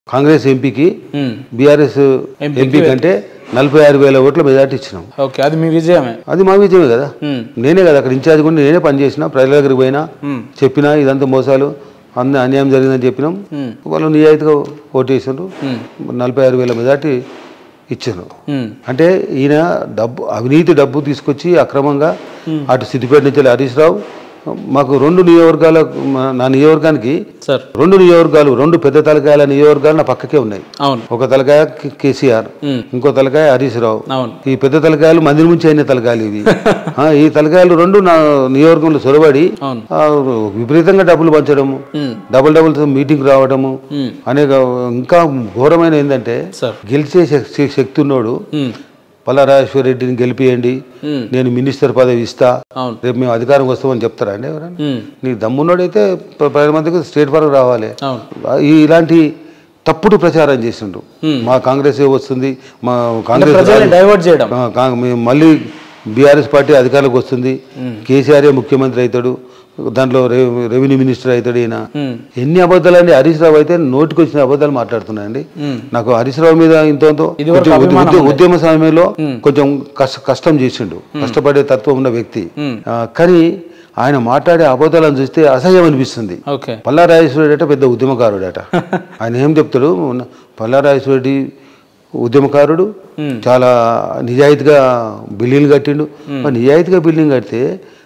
కాంగ్రెస్ ఎంపీకి ఉమ్. బీఆర్ఎస్ ఎంపీకి ఎంపీ కంటే నలభై ఆరు వేల ఓట్ల మెజార్టీ ఇచ్చినాం ఓకే అది మీ విజయమే అది మా విజయమే కదా ఉమ్. నేనే కదా అక్కడ ఇన్ఛార్జ్ కూడా నేనే పనిచేసిన ప్రజల దగ్గరికి పోయినా ఉమ్. చెప్పినా ఇదంతా మోసాలు అన్ని అన్యాయం జరిగిందని చెప్పినాం ఉమ్. వాళ్ళు నిజాయితీగా ఓటేసారు ఉమ్. నలభై ఆరు వేల మెజార్టీ ఇచ్చారు ఉమ్. అంటే ఈయన డబ్బు అవినీతి డబ్బు తీసుకొచ్చి అక్రమంగా అటు సిద్దిపేట నుంచి హరీష్ రావు మాకు రెండు నియోజకవర్గాల మా- నా నియోజకవర్గానికి సార్ రెండు నియోజకవర్గాలు రెండు పెద్ద తలకాయల నియోజకవర్గాలు నా పక్కకే ఉన్నాయి అవును ఒక తలకాయ కే- కేసీఆర్ ఉమ్. ఇంకో తలకాయ హరీష్ రావు అవును ఈ పెద్ద తలకాయలు మంది నుంచి అయిన తలకాయలు ఇవి ఆ, ఈ తలకాయలు రెండు నా నియోజకవర్గంలో చొరబడి అవును ఆ, విపరీతంగా డబ్బులు పంచడము ఉమ్. డబుల్ డబుల్ మీటింగ్ రావడము ఉమ్. అనేక ఇంకా ఘోరమైన ఏంటంటే సార్ గెలిచే శక్- శక్తి ఉన్నోడు ఉమ్. పల్లారాజేశ్వర రెడ్డిని గెలిపియండి ఉమ్. నేను మినిస్టర్ పదవి ఇస్తా అవును రేపు మేము అధికారం వస్తామని చెప్తారా అండి ఎవరైనా ఉమ్. నీ దమ్మున్నోడైతే ప్ర- ప్రజల మధ్యకు స్టేట్ వరకు రావాలి అవును ఈ ఇలాంటి తప్పుడు ప్రచారం చేసిండు Hmm. మా కాంగ్రెస్ వస్తుంది మా అంటే కాంగ్రెస్ ప్రజల్ని డైవర్ట్ చేయడం ఆ, కా- మేము మళ్ళీ బీఆర్ఎస్ పార్టీ అధికారంలోకి వస్తుంది కేసీఆర్ ముఖ్యమంత్రి అవుతాడు దాంట్లో రెవె- రెవెన్యూ మినిస్టర్ అవుతాడు ఈయన ఉమ్. ఎన్ని అబద్ధాలండి హరీష్ రావు అయితే నోటికి వచ్చిన అబద్ధాలు మాట్లాడుతున్నాయండి ఉమ్. నాకు హరీష్ రావు మీద ఇంత ఇది వరకు అభిమానం ఉంది. ఉద్యమ సమయంలో Hmm. కొంచెం కష్ట కష్టం చేసిండు కష్టపడే తత్వం ఉన్న వ్యక్తి ఉమ్. ఆ, కానీ ఆయన మాట్లాడే అబద్ధాలను చూస్తే అసహ్యం అనిపిస్తుంది ఓకే పల్లారాజేశ్వరుడు అట పెద్ద ఉద్యమకారుడట ఆయన ఏం చెప్తాడు మొన్న పల్లారాజేశ్వరుడి ఉద్యమకారుడు ఉమ్. చాలా నిజాయితీగా బిల్డింగ్ కట్టిండు మరి నిజాయితీగా బిల్డింగ్ కడితే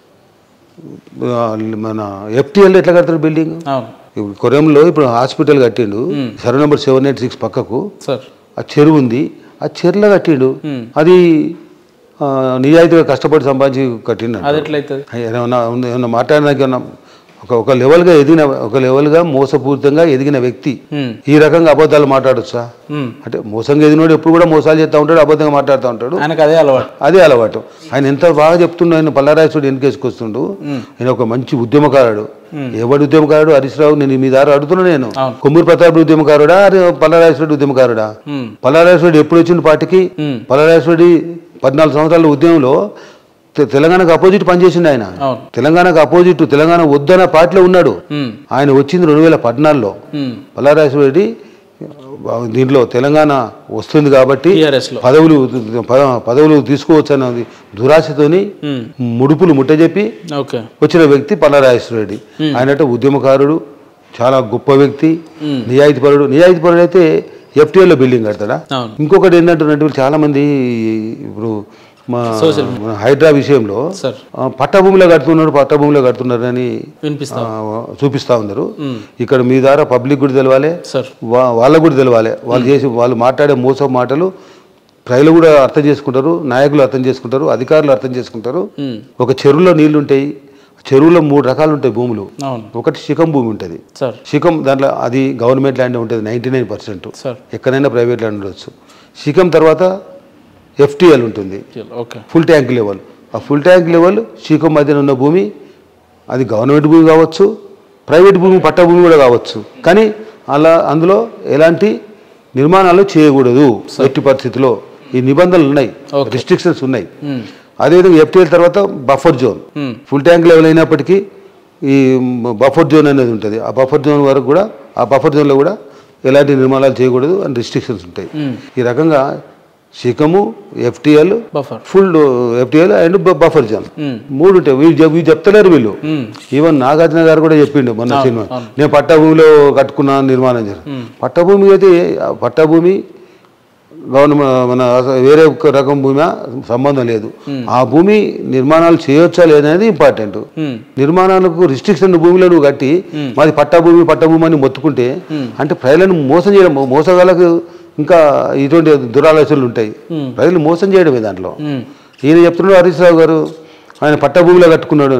ఆ, మన ఎఫ్టీఎల్ ఎట్లా కడతాడు బిల్డింగ్ అవును ఇప్పుడు కొరంలో ఇప్పుడు హాస్పిటల్ కట్టిండు survey number seven eight six పక్కకు సార్ ఆ చెరువు ఉంది ఆ చెరువులో కట్టిండు ఉమ్. అది ఆ, నిజాయితీగా కష్టపడి సంపాదించి కట్టిండు అది ఎట్లయితుంది ఏమన్నా ఉంది- ఏమన్నా మాట్లాడడానికి ఏమన్నా ఒక ఒక లెవెల్గా ఎదిగిన ఒక లెవెల్గా మోసపూరితంగా ఎదిగిన వ్యక్తి ఉమ్. ఈ రకంగా అబద్ధాలు మాట్లాడొచ్చా ఉమ్. అంటే మోసంగా ఎదిగినోడు ఎప్పుడు కూడా మోసాలు చేస్తూ ఉంటాడు అబద్ధంగా మాట్లాడుతూ ఉంటాడు ఆయనకు అదే అలవాటు అదే అలవాటు ఆయన ఎంత బాగా చెప్తుండో ఆయన పల్లారాజుడు వెనకేసుకొస్తుండు ఆయన ఒక మంచి ఉద్యమకారుడు ఎవడు ఉద్యమకారుడు హరీష్ రావు నేను మీ దారి అడుగుతున్నా నేను అవును. కొమ్మూరు ప్రతాప్ ఉద్యమకారుడా పల్లారాజుడు ఉద్యమకారుడా ఉమ్. పల్లారాజుడు ఎప్పుడు వచ్చిండు పార్టీకి ఉమ్. పల్లారాజుడి పద్నాలుగు సంవత్సరాల ఉద్యమంలో తె- తెలంగాణకు అపోజిట్ పనిచేసిండు ఆయన అవును తెలంగాణకు అపోజిట్ తెలంగాణ వద్దన్న పార్టీలో ఉన్నాడు ఉమ్. ఆయన వచ్చింది రెండు వేల పద్నాలుగులో ఉమ్. పల్లారాజురెడ్డి దీంట్లో తెలంగాణ వస్తుంది కాబట్టి టీఆర్ఎస్ లో పదవులు పద- పదవులు తీసుకోవచ్చు అన్నది దురాశతోని ఉమ్. ముడుపులు ముట్టజెప్పి ఓకే వచ్చిన వ్యక్తి పల్లారాజేశ్వరరెడ్డి ఆయనట ఉద్యమకారుడు చాలా గొప్ప వ్యక్తి ఉమ్. నిజాయితీపరుడు నిజాయితీపరుడు అయితే ఎఫ్టీఎల్లో బిల్డింగ్ కడతాడా అవును ఇంకొకటి ఏంటంటే చాలా మంది ఇప్పుడు మా Social మన హైడ్రా విషయంలో సార్ ఆ, పట్టభూమిలో కడుతున్నారు పట్టభూమిలో కడుతున్నారు అని వినిపిస్తా ఆ, చూపిస్తా ఉన్నారు ఉమ్. ఇక్కడ మీ ద్వారా పబ్లిక్ కూడా తెలవాలి సార్ వా- వాళ్ళకు కూడా తెలవాలి వాళ్ళు చేసి వాళ్ళు మాట్లాడే మోసం మాటలు ప్రజలు కూడా అర్థం చేసుకుంటారు నాయకులు అర్థం చేసుకుంటారు అధికారులు అర్థం చేసుకుంటారు ఉమ్. ఒక చెరువులో నీళ్లు ఉంటాయి చెరువులో మూడు రకాలు ఉంటాయి భూములు అవును ఒకటి శిఖం భూమి ఉంటుంది సార్ శిఖం దాంట్లో అది గవర్నమెంట్ ల్యాండ్ ఉంటుంది నైంటీ నైన్ పర్సెంట్ సార్ ఎక్కడైనా ప్రైవేట్ ల్యాండ్ ఉండొచ్చు శిఖం తర్వాత ఎఫ్టీఎల్ ఉంటుంది ఓకే ఫుల్ ట్యాంక్ లెవెల్ ఆ ఫుల్ ట్యాంక్ లెవెల్ శీకం మధ్యన ఉన్న భూమి అది గవర్నమెంట్ భూమి కావచ్చు ప్రైవేట్ భూమి పట్ట భూమి కూడా కావచ్చు కానీ అలా అందులో ఎలాంటి నిర్మాణాలు చేయకూడదు ఎట్టి పరిస్థితిలో ఈ నిబంధనలు ఉన్నాయి Okay. రిస్ట్రిక్షన్స్ ఉన్నాయి ఉమ్. అదేవిధంగా ఎఫ్టీఎల్ తర్వాత బఫర్ జోన్ ఉమ్. ఫుల్ ట్యాంక్ లెవెల్ అయినప్పటికీ ఈ బఫర్ జోన్ అనేది ఉంటుంది ఆ బఫర్ జోన్ వరకు కూడా ఆ బఫర్ జోన్లో కూడా ఎలాంటి నిర్మాణాలు చేయకూడదు అని రిస్ట్రిక్షన్స్ ఉంటాయి ఉమ్. ఈ రకంగా శిఖము FTL buffer full FTL and buffer zone ఉమ్. మూడు ఉంటాయి వీళ్ళు చెప్- వీళ్ళు చెప్తలేరు వీళ్ళు ఉమ్. ఈవెన్ నాగార్జున గారు కూడా చెప్పిండు మొన్న సినిమా అవును. నేను పట్టభూమిలో కట్టుకున్నా నిర్మాణం చేశాను పట్టభూమి అయితే ఆ పట్టభూమి గవర్నమెంట్ మన అస- వేరే ఒక రకం భూమి సంబంధం లేదు ఆ భూమి నిర్మాణాలు చేయొచ్చా లేదనేది ఇంపార్టెంట్ ఉమ్. నిర్మాణాలకు రిస్ట్రిక్షన్ భూమిలో నువ్వు కట్టి మాది పట్టభూమి పట్టభూమి అని మొత్తుకుంటే అంటే ప్రజలను మోసం చేయడం మోసగాళ్ళకు ఇంకా ఇటువంటి దురాలోచనలు ఉంటాయి Hmm. ప్రజలు మోసం చేయడమే దాంట్లో ఉమ్. ఈయన చెప్తున్నాడు హరీష్ రావు గారు ఆయన పట్టభూమిలో కట్టుకున్నాడు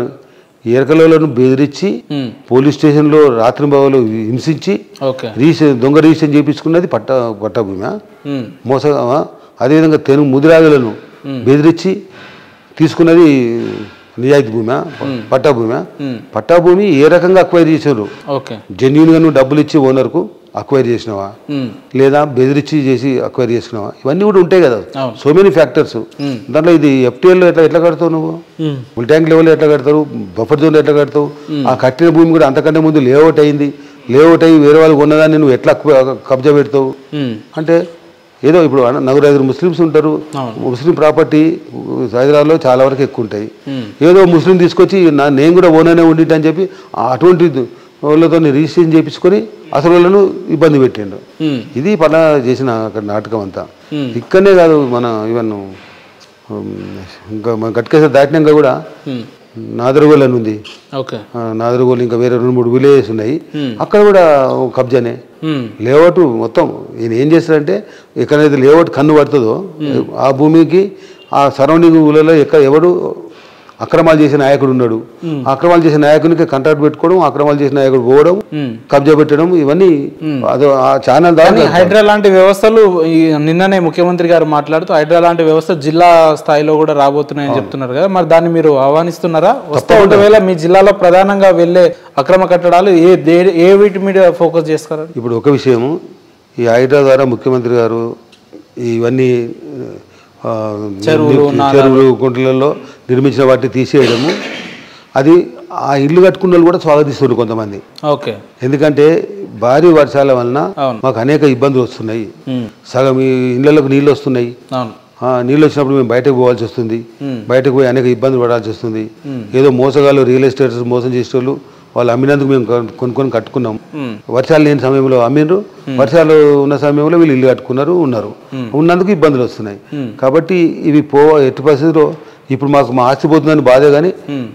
ఎరకలను బెదిరించి ఉమ్. పోలీస్ స్టేషన్లో రాత్రి బావులు హింసించి ఓకే రీసెన్ దొంగ రీసెన్ చేయించుకున్నది పట్ట పట్టభూమి ఉమ్. మోస అదేవిధంగా తెను ముదిరాజులను బెదిరించి తీసుకున్నది నిజాయితీ భూమి పట్టాభూమి ఉమ్. పట్టాభూమి ఏ రకంగా అక్వైర్ చేశారు ఓకే జెన్యున్గా నువ్వు డబ్బులు ఇచ్చి ఓనర్కు అక్వైర్ చేసినావా ఉమ్. లేదా బెదిరించి చేసి అక్వైర్ చేసుకున్నావా ఇవన్నీ కూడా ఉంటాయి కదా అవును. సో మెనీ ఫ్యాక్టర్స్ ఉమ్. దాంట్లో ఇది ఎఫ్టీఎల్లో ఎట్లా ఎట్లా కడతావు నువ్వు ఉమ్. ఫుల్ ట్యాంక్ లెవెల్ ఎట్లా కడతారు బఫర్ జోన్ ఎట్లా కడతావు ఆ కట్టిన భూమి కూడా అంతకంటే ముందు లేఅవుట్ అయింది లేఅవుట్ అయ్యి వేరే వాళ్ళు ఉన్నదాన్ని నువ్వు ఎట్లా కు- కబ్జా పెడతావు ఉమ్, అంటే ఏదో ఇప్పుడు అన- నలుగురు ఐదుగురు ముస్లిమ్స్ ఉంటారు అవును. ముస్లిం ప్రాపర్టీ హైదరాబాద్లో చాలా వరకు ఎక్కువ ఉంటాయి ఉమ్, ఏదో ముస్లిం తీసుకొచ్చి నా నేను కూడా ఓనర్నే ఉండిట్ అని చెప్పి ఆ అటువంటి వాళ్ళతో రిజిస్ట్రేషన్ చేయించుకొని అసలు వాళ్ళను ఇబ్బంది పెట్టిండు ఉమ్, ఇది పలా చేసిన అక్కడ నాటకం అంతా ఉమ్, ఇక్కడనే కాదు మన ఈవెన్ ఉమ్, ఇంకా మన గట్కేసరి దాటినాక కూడా ఉమ్, నాదరగోల్ అని ఉంది ఓకే ఆ, నాదరగోల్ ఇంకా వేరే రెండు మూడు విలేజెస్ ఉన్నాయి ఉమ్, అక్కడ కూడా ఓ కబ్జానే ఉమ్, లేఅవుట్ మొత్తం ఈయన ఏం చేస్తాడంటే ఎక్కడైతే లేఅవుట్ కన్ను పడుతుందో ఆ భూమికి ఆ సరౌండింగ్ ఊళ్ళలో ఎక్కడ ఎవడు అక్రమాలు చేసే నాయకుడు ఉన్నాడు ఆ అక్రమాలు చేసే నాయకునికి కంట్రాక్ట్ పెట్టుకోవడం అక్రమాలు చేసే నాయకుడు పోవడం ఉమ్. కబ్జా పెట్టడం ఇవన్నీ అదో ఆ ఛానల్ కానీ దాకా హైడ్రా లాంటి వ్యవస్థలు ఈ నిన్ననే ముఖ్యమంత్రి గారు మాట్లాడుతూ హైడ్రా లాంటి వ్యవస్థ జిల్లా స్థాయిలో కూడా రాబోతున్నాయని చెప్తున్నారు కదా మరి దాన్ని మీరు ఆహ్వానిస్తున్నారా వస్తే ఒకవేళ మీ జిల్లాలో ప్రధానంగా వెళ్ళే అక్రమ కట్టడాలు ఏ దే- ఏ వీటి మీద ఫోకస్ చేస్తారు ఇప్పుడు ఒక విషయము ఈ హైడ్రా ద్వారా ముఖ్యమంత్రి గారు ఇవన్నీ ఆ, చెరువులు, చెరువులు గుంటలలో నిర్మించిన వాటిని తీసేయడము అది ఆ ఇల్లు కట్టుకున్న వాళ్ళు కూడా స్వాగతిస్తున్నారు కొంతమంది ఓకే ఎందుకంటే భారీ వర్షాల వలన అవును. మాకు అనేక ఇబ్బందులు వస్తున్నాయి ఉమ్, సగం ఈ ఇళ్ళలోకి నీళ్ళు వస్తున్నాయి అవును ఆ, నీళ్ళు వచ్చినప్పుడు మేము బయటకు పోవాల్సి వస్తుంది ఉమ్, బయటకు పోయి అనేక ఇబ్బందులు పడాల్సి వస్తుంది ఉమ్, ఏదో మోసగాళ్ళు రియల్ ఎస్టేట్స్ మోసం చేసేటోళ్ళు వాళ్ళు అమ్మినందుకు మేము కొను- కొనుక్కొని కట్టుకున్నాం ఉమ్, వర్షాలు లేని సమయంలో అమ్మిండ్రు వర్షాలు ఉన్న సమయంలో వీళ్ళు ఇల్లు కట్టుకున్నారు ఉన్నారు ఉన్నందుకు ఇబ్బందులు వస్తున్నాయి ఉమ్. కాబట్టి ఇవి పో ఎట్టి పరిస్థితిలో ఇప్పుడు మాకు మా ఆస్తి పోతుందని బాధే కానీ ఉమ్,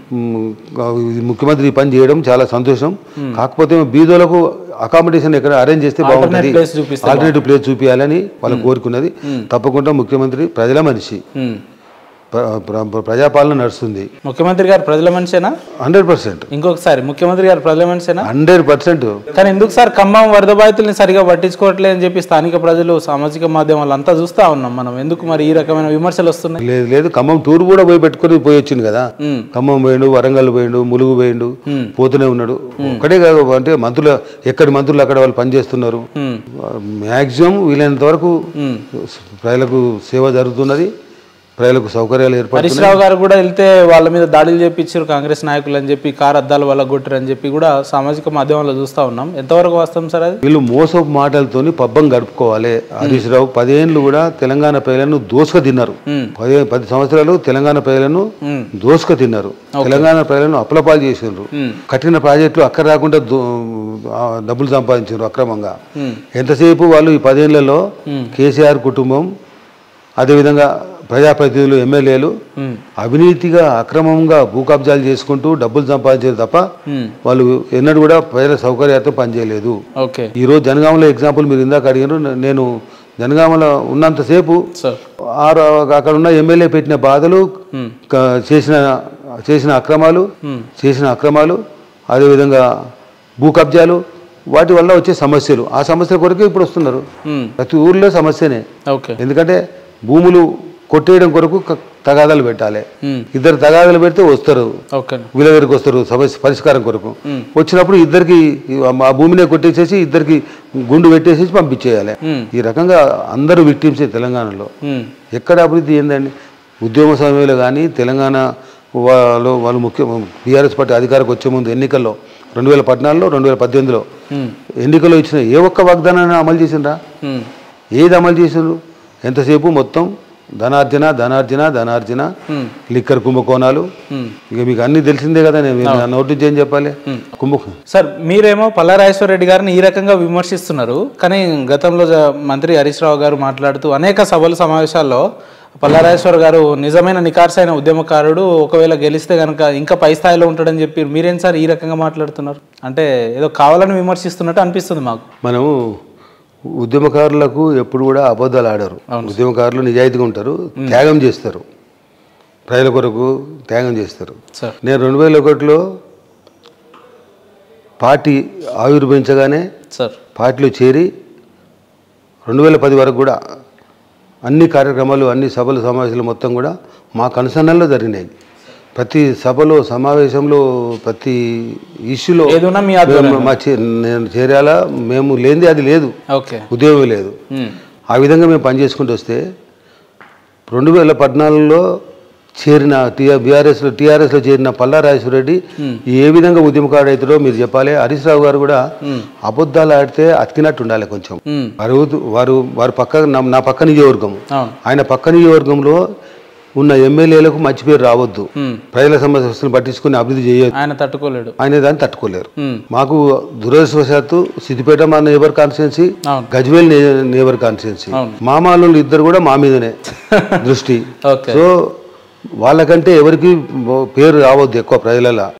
మ్, ఇది ముఖ్యమంత్రి ఈ పని చేయడం చాలా సంతోషం కాకపోతే బీదోలకు అకామిడేషన్ ఎక్కడ అరేంజ్ చేస్తే బాగుంటుంది place చూపిస్తే ఆల్టర్నేటివ్ ప్లేస్ చూపించాలని వాళ్ళు కోరుకున్నది తప్పకుండా ముఖ్యమంత్రి ప్రజల మనిషి ఉమ్. ప్ర- ప్ర- ప్రజాపాలన నడుస్తుంది ముఖ్యమంత్రి గారు ప్రజల మనిషేనా హండ్రెడ్ పర్సెంట్ ఇంకొకసారి ముఖ్యమంత్రి గారు ప్రజల మనిషేనా హండ్రెడ్ పర్సెంట్ కానీ ఎందుకు సార్ ఖమ్మం వరద బాధితుల్ని సరిగా పట్టించుకోవట్లేదు అని చెప్పి స్థానిక ప్రజలు సామాజిక మాధ్యమాలు అంతా చూస్తా ఉన్నాం మనం ఎందుకు మరి ఈ రకమైన విమర్శలు వస్తున్నాయి లేదు లేదు ఖమ్మం టూర్ కూడా పోయి పెట్టుకొని పోయి వచ్చింది కదా ఉమ్, ఖమ్మం పోయిండు వరంగల్ పోయిండు ములుగు పోయిండు ఉమ్, పోతూనే ఉన్నాడు ఒక్కడే కాదు అంటే మంత్రులు ఎక్కడి మంత్రులు అక్కడ వాళ్ళు పనిచేస్తున్నారు ఉమ్, మ్యాక్సిమం వీలైనంత వరకు ఉమ్. ప్రజలకు సేవ జరుగుతున్నది ప్రజలకు సౌకర్యాలు హరీష్ ఏర్పడుతున్నాయి రావు గారు కూడా వెళ్తే వాళ్ళ మీద దాడులు చేపించారు కాంగ్రెస్ నాయకులు అని చెప్పి కారు అద్దాల వల్ల కొట్టారు అని చెప్పి కూడా సామాజిక మాధ్యమాల్లో చూస్తా ఉన్నాం ఎంతవరకు వాస్తవం సార్ అది వీళ్ళు మోసపు మాటలతోని పబ్బం గడుపుకోవాలి హరీష్ రావు పదేళ్ళు కూడా తెలంగాణ ప్రజలను దోసుక తిన్నారు ఉమ్, పదే పది సంవత్సరాలు తెలంగాణ ప్రజలను ఉమ్, దోసుక తిన్నారు తెలంగాణ ప్రజలను అప్పులపాలు చేసినారు ఉమ్, కట్టిన ప్రాజెక్టులు అక్కడ రాకుండా దో- ఆ డబ్బులు సంపాదించారు అక్రమంగా ఉమ్, ఎంతసేపు వాళ్ళు ఈ పదేళ్లలో ఉమ్, కేసీఆర్ కుటుంబం అదేవిధంగా ప్రజాప్రతినిధులు ఎమ్మెల్యేలు ఉమ్, అవినీతిగా అక్రమంగా భూ కబ్జాలు చేసుకుంటూ డబ్బులు సంపాదించారు తప్ప ఉమ్, వాళ్ళు ఎన్నడూ కూడా ప్రజల సౌకర్యార్థం పనిచేయలేదు ఓకే ఈరోజు జనగామలో ఎగ్జాంపుల్ మీరు ఇందాక అడిగారు నేను జనగామలో ఉన్నంతసేపు సార్ ఆరు అక్కడ ఉన్న ఎమ్మెల్యే పెట్టిన బాధలు ఉమ్, క- చేసిన చేసిన అక్రమాలు ఉమ్, చేసిన అక్రమాలు అదేవిధంగా భూ కబ్జాలు వాటి వల్ల వచ్చే సమస్యలు ఆ సమస్యల కొరకే ఇప్పుడు వస్తున్నారు ఉమ్, ప్రతి ఊర్లో సమస్యనే ఓకే ఎందుకంటే భూములు కొట్టేయడం కొరకు క- తగాదాలు పెట్టాలి ఉమ్, ఇద్దరు తగాదాలు పెడితే వస్తారు ఓకే వీళ్ళ దగ్గరికి వస్తారు సమస్య పరిష్కారం కొరకు ఉమ్, వచ్చినప్పుడు ఇద్దరికి ఆ భూమినే కొట్టేసేసి ఇద్దరికి గుండు పెట్టేసేసి పంపించేయాలి ఉమ్, ఈ రకంగా అందరూ విక్టిమ్సే తెలంగాణలో ఉమ్, ఎక్కడ అభివృద్ధి ఏందండి ఉద్యమ సమయంలో కానీ తెలంగాణ వాళ్ళు వాళ్ళు ముఖ్య బీఆర్ఎస్ పార్టీ అధికారికి వచ్చే ముందు ఎన్నికల్లో రెండు వేల పద్నాలుగులో రెండు వేల పద్దెనిమిదిలో ఉమ్, ఎన్నికల్లో ఇచ్చిన ఏ ఒక్క వాగ్దానాన్ని అమలు చేసిండ్రా ఉమ్, ఏది అమలు చేసిండ్రు ఎంతసేపు మొత్తం ధనార్జన ధనార్జన ధనార్జన ఉమ్, లిక్కర్ కుంభకోణాలు ఉమ్. ఇక మీకు అన్ని తెలిసిందే కదా నేను నా నోటి నుంచి ఏం చెప్పాలి కుంభకో సార్ మీరేమో పల్లారాజేశ్వర రెడ్డి గారిని ఈ రకంగా విమర్శిస్తున్నారు కానీ గతంలో జ- మంత్రి హరీష్ రావు గారు మాట్లాడుతూ అనేక సభలు సమావేశాల్లో పల్లారాజేశ్వర గారు నిజమైన నికార్సైన ఉద్యమకారుడు ఒకవేళ గెలిస్తే కనుక ఇంకా పై స్థాయిలో ఉంటాడని చెప్పి మీరేం సార్ ఈ రకంగా మాట్లాడుతున్నారు అంటే ఏదో కావాలని విమర్శిస్తున్నట్టు అనిపిస్తుంది మాకు మనము ఉద్యమకారులకు ఎప్పుడు కూడా అబద్ధాలు ఆడరు ఉద్యమకారులు నిజాయితీగా ఉంటారు త్యాగం చేస్తారు ప్రజల కొరకు త్యాగం చేస్తారు సార్ నేను రెండు వేల ఒకటిలో పార్టీ ఆవిర్భవించగానే సార్ పార్టీలో చేరి రెండు వేల పది వరకు కూడా అన్ని కార్యక్రమాలు అన్ని సభలు సమావేశాలు మొత్తం కూడా మా కనుసన్నల్లో జరిగినాయి ప్రతి సభలో సమావేశంలో ప్రతి ఇష్యూలో ఏదున్నా మీ ఆధ్వర్యంలో మేము- మా చే- నేను చేరాలా మేము లేనిది అది లేదు ఓకే ఉద్యోగం లేదు ఉమ్, ఆ విధంగా మేము పనిచేసుకుంటూ వస్తే రెండు వేల పద్నాలుగులో చేరిన టీఆర్ బీఆర్ఎస్లో టీఆర్ఎస్లో చేరిన పల్లా రెడ్డి ఏ విధంగా ఉద్యమకారుడు అవుతాడో మీరు చెప్పాలి హరీష్ రావు గారు కూడా అబద్ధాలు ఆడితే అతికినట్టు ఉండాలి కొంచెం ఉమ్, వారు వారు వారు పక్క నా- నా పక్క నియోజకవర్గం అవును ఆయన పక్క నియోజకవర్గంలో ఉన్న ఎమ్మెల్యేలకు మంచి పేరు రావద్దు ఉమ్, ప్రజల సమస్యలను పట్టించుకుని అభివృద్ధి చేయొద్దు ఆయన తట్టుకోలేడు ఆయన దాన్ని తట్టుకోలేరు ఉమ్, మాకు దురదృష్టవశాత్తు సిద్దిపేట మా నేబర్ కాన్స్టిట్యున్సీ అవును గజ్వేల్ నే- నేబర్ కాన్స్టిట్యున్సీ అవును. మామాలు ఇద్దరు కూడా మా మీదనే దృష్టి ఓకే సో వాళ్ళకంటే ఎవరికి పేరు రావద్దు ఎక్కువ ప్రజలలో